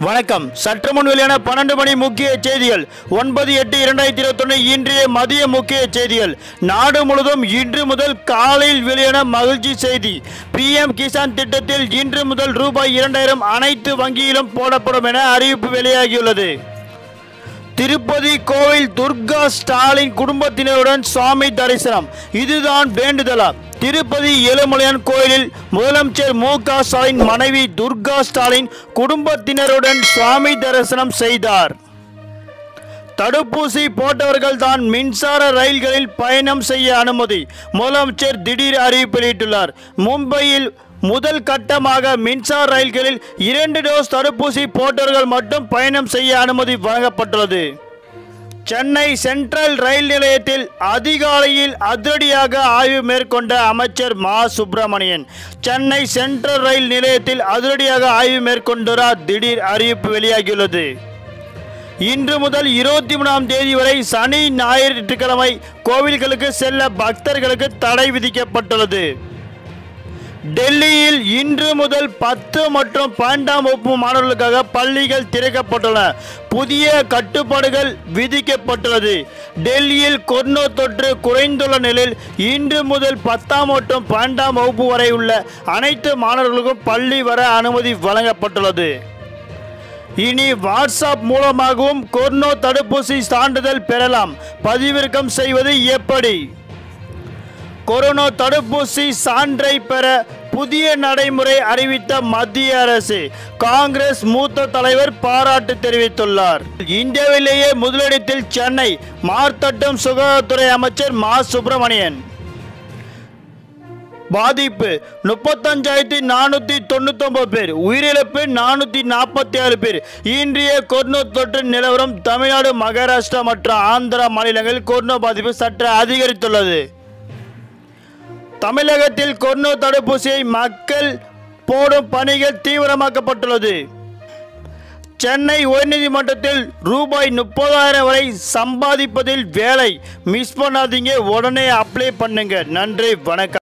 வணக்கம் சற்று முன் வெளியான பன்னெண்டு மணி முக்கிய செய்திகள் ஒன்பது எட்டு இரண்டாயிரத்தி இருபத்தொன்னு இன்றைய மதிய முக்கிய செய்திகள் நாடு முழுவதும் இன்று முதல் காலையில் வெளியான மகிழ்ச்சி செய்தி பிஎம் கிசான் திட்டத்தில் இன்று முதல் ரூபாய் இரண்டாயிரம் அனைத்து வங்கியிலும் போடப்படும் என அறிவிப்பு வெளியாகியுள்ளது திருப்பதி கோவில் துர்கா ஸ்டாலின் குடும்பத்தினருடன் சுவாமி தரிசனம் இதுதான் வேண்டுதலா திருப்பதி ஏழுமலையான் கோயிலில் முதலமைச்சர் மு க ஸ்டாலின் மனைவி துர்கா ஸ்டாலின் குடும்பத்தினருடன் சுவாமி தரிசனம் செய்தார் தடுப்பூசி போட்டவர்கள் தான் மின்சார ரயில்களில் பயணம் செய்ய அனுமதி முதலமைச்சர் திடீர் அறிவிப்பு வெளியிட்டுள்ளார் மும்பையில் முதல் கட்டமாக மின்சார ரயில்களில் இரண்டு டோஸ் தடுப்பூசி போட்டவர்கள் மட்டும் பயணம் செய்ய அனுமதி வழங்கப்பட்டுள்ளது சென்னை சென்ட்ரல் ரயில் நிலையத்தில் அதிகாலையில் அதிரடியாக ஆய்வு மேற்கொண்ட அமைச்சர் மா சுப்பிரமணியன் சென்னை சென்ட்ரல் ரயில் நிலையத்தில் அதிரடியாக ஆய்வு மேற்கொண்டார் திடீர் அறிவிப்பு வெளியாகியுள்ளது இன்று முதல் இருபத்தி மூணாம் தேதி வரை சனி ஞாயிற்றுக்கிழமை கோவில்களுக்கு செல்ல பக்தர்களுக்கு தடை விதிக்கப்பட்டுள்ளது டெல்லியில் இன்று முதல் பத்து மற்றும் பன்னெண்டாம் வகுப்பு மாணவர்களுக்காக பள்ளிகள் திறக்கப்பட்டுள்ளன புதிய கட்டுப்பாடுகள் விதிக்கப்பட்டுள்ளது டெல்லியில் கொரோனா தொற்று குறைந்துள்ள நிலையில் இன்று முதல் பத்தாம் மற்றும் பன்னெண்டாம் வகுப்பு வரை உள்ள அனைத்து மாணவர்களுக்கும் பள்ளி வர அனுமதி வழங்கப்பட்டுள்ளது இனி வாட்ஸ்அப் மூலமாகவும் கொரோனா தடுப்பூசி சான்றிதழ் பெறலாம் பதிவிறக்கம் செய்வது எப்படி கொரோனா தடுப்பூசி சான்றை பெற புதிய நடைமுறை அறிவித்த மத்திய அரசு காங்கிரஸ் மூத்த தலைவர் பாராட்டு தெரிவித்துள்ளார் இந்தியாவிலேயே முதலிடத்தில் சென்னை மார்த்தட்டம் சுகாதாரத்துறை அமைச்சர் மா சுப்பிரமணியன் பாதிப்பு முப்பத்தஞ்சாயிரத்தி நானூற்றி தொண்ணூத்தொம்பது பேர் உயிரிழப்பு நானூற்றி நாற்பத்தி ஏழு பேர் இன்றைய கொரோனா தொற்று நிலவரம் தமிழ்நாடு மகாராஷ்டிரா மற்றும் ஆந்திரா மாநிலங்களில் கொரோனா பாதிப்பு சற்று அதிகரித்துள்ளது தமிழகத்தில் கொரோனா தடுப்பூசியை மக்கள் போடும் பணிகள் தீவிரமாக்கப்பட்டுள்ளது சென்னை உயர்நீதிமன்றத்தில் ரூபாய் முப்பதாயிரம் வரை சம்பாதிப்பதில் வேலை மிஸ் பண்ணாதீங்க உடனே அப்ளை பண்ணுங்க நன்றி வணக்கம்